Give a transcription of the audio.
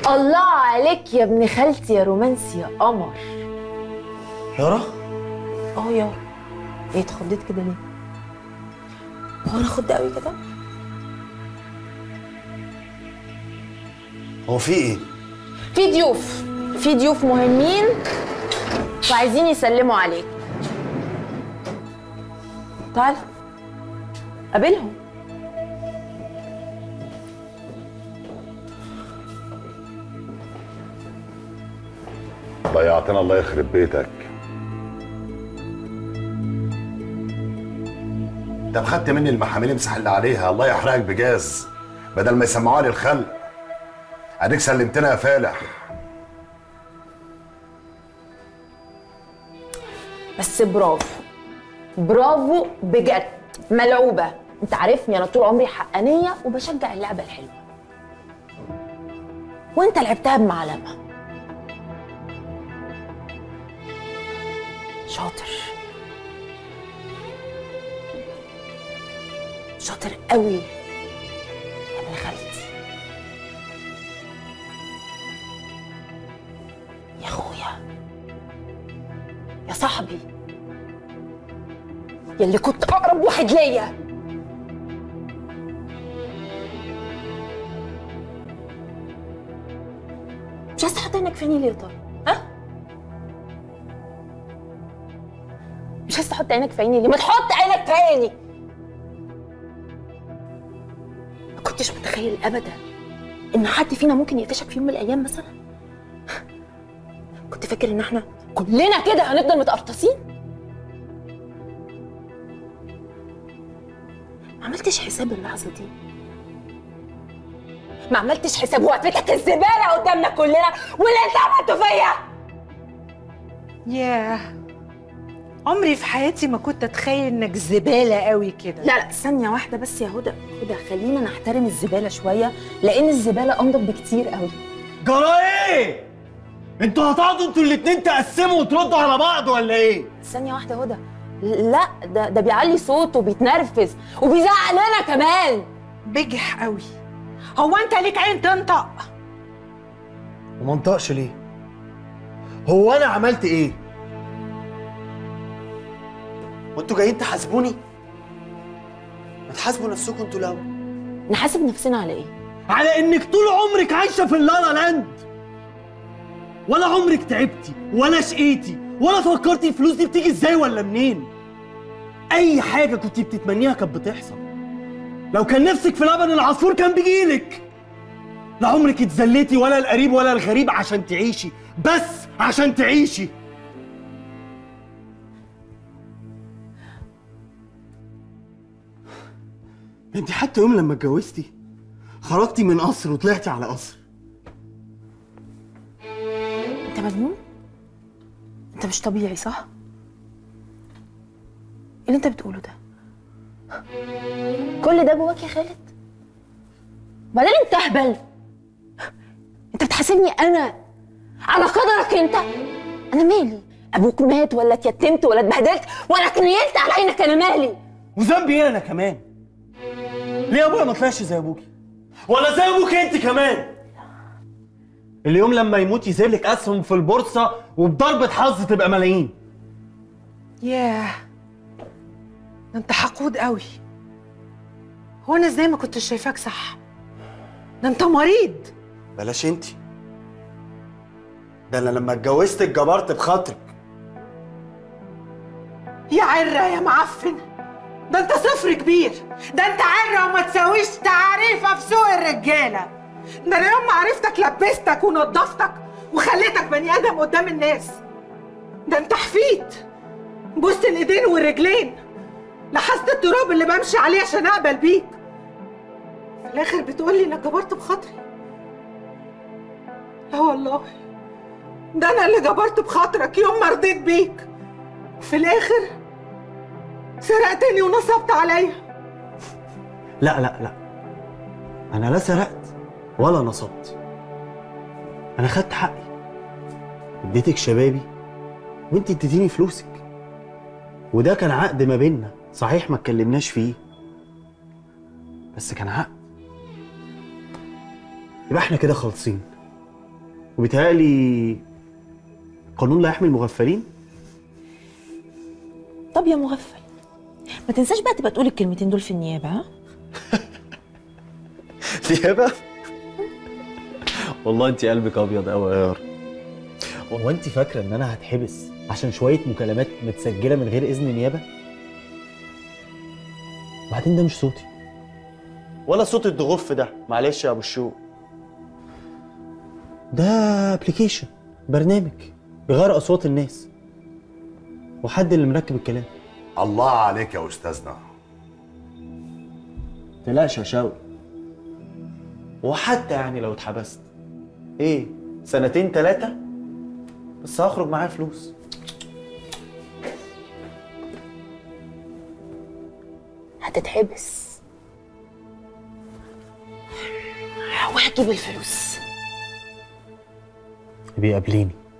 الله عليك يا ابن خالتي يا رومانسي يا قمر يارا اه يا ايه اتخضيت كده ليه هو انا خد قوي كده هو في ايه في ضيوف في ضيوف مهمين وعايزين يسلموا عليك تعال قابلهم ضيعتنا الله يخرب بيتك طب خدت مني المحاميل امسح اللي عليها الله يحرقك بجاز بدل ما يسمعوها للخلق اديك سلمتنا يا فالح بس برافو برافو بجد ملعوبة انت عارفني انا طول عمري حقانية وبشجع اللعبة الحلوة وانت لعبتها بمعلمة شاطر شاطر قوي يا ابن خالتي يا اخويا يا صاحبي يلي كنت اقرب واحد ليا مش عايز تحط عينك في عيني ليه يا ترى ها مش عايز تحط عينك في عيني ليه ما تحط عينك في عيني ما كنتش متخيل ابدا ان حد فينا ممكن يقفشك في يوم من الايام مثلا كنت فاكر ان احنا كلنا كده هنفضل متقرطصين ما عملتش حساب اللحظه دي ما عملتش حساب وقفتك الزباله قدامنا كلنا واللي انت عملته فيا ياه عمري في حياتي ما كنت اتخيل انك زباله قوي كده لا لا ثانيه واحده بس يا هدى هدى خلينا نحترم الزباله شويه لان الزباله انضف بكتير قوي جرى ايه؟ انتوا هتقعدوا انتوا الاتنين تقسموا وتردوا على بعض ولا ايه؟ ثانيه واحده هدى لا ده ده بيعلي صوته وبيتنرفز وبيزعق لنا كمان بجح قوي هو انت ليك عين تنطق وما انطقش ليه؟ هو انا عملت ايه؟ وانتوا جايين تحاسبوني؟ ما تحاسبوا نفسكم انتوا الاول نحاسب نفسنا على ايه على انك طول عمرك عايشه في اللالا لاند ولا عمرك تعبتي ولا شقيتي ولا فكرتي الفلوس دي بتيجي ازاي ولا منين اي حاجه كنت بتتمنيها كانت بتحصل لو كان نفسك في لبن العصفور كان بيجيلك لا عمرك اتذليتي ولا القريب ولا الغريب عشان تعيشي بس عشان تعيشي انت حتى يوم لما اتجوزتي خرجتي من قصر وطلعتي على قصر انت مجنون انت مش طبيعي صح ايه اللي انت بتقوله ده كل ده جواك يا خالد بعدين انت اهبل انت بتحاسبني انا على قدرك انت انا مالي ابوك مات ولا اتيتمت ولا اتبهدلت ولا اتنيلت على عينك انا مالي وذنبي ايه انا كمان ليه ابويا ما طلعش زي ابوكي ولا زي ابوك انت كمان اليوم لما يموت يسيبلك اسهم في البورصه وبضربه حظ تبقى ملايين ياه ده انت حقود قوي هو انا ازاي ما كنتش شايفاك صح ده انت مريض بلاش انت ده انا لما اتجوزتك جبرت بخاطرك يا عرة يا معفن ده انت صفر كبير ده انت عرة وما تساويش تعريفة في سوق الرجالة ده انا يوم ما عرفتك لبستك ونضفتك وخليتك بني ادم قدام الناس ده انت حفيت بوست الايدين والرجلين لحست التراب اللي بمشي عليه عشان اقبل بيك في الاخر بتقولي انك جبرت بخاطري لا والله ده انا اللي جبرت بخاطرك يوم ما رضيت بيك في الاخر سرقتني ونصبت عليا لا لا لا انا لا سرقت ولا نصبت انا خدت حقي اديتك شبابي وانت اديتيني فلوسك وده كان عقد ما بيننا صحيح ما اتكلمناش فيه بس كان عقد يبقى احنا كده خالصين وبيتهيألي قانون لا يحمي المغفلين طب يا مغفل ما تنساش بقى تبقى تقول الكلمتين دول في النيابه ها نيابة والله انت قلبك ابيض قوي يا يارا هو انت فاكره ان انا هتحبس عشان شويه مكالمات متسجله من غير اذن نيابه بعدين ده مش صوتي ولا صوت الضغف ده معلش يا ابو الشوق ده ابلكيشن برنامج بيغير اصوات الناس وحد اللي مركب الكلام الله عليك يا استاذنا تلاش يا شوقي وحتى يعني لو اتحبست ايه سنتين ثلاثة بس هخرج معايا فلوس هتتحبس وهجيب الفلوس بيقابليني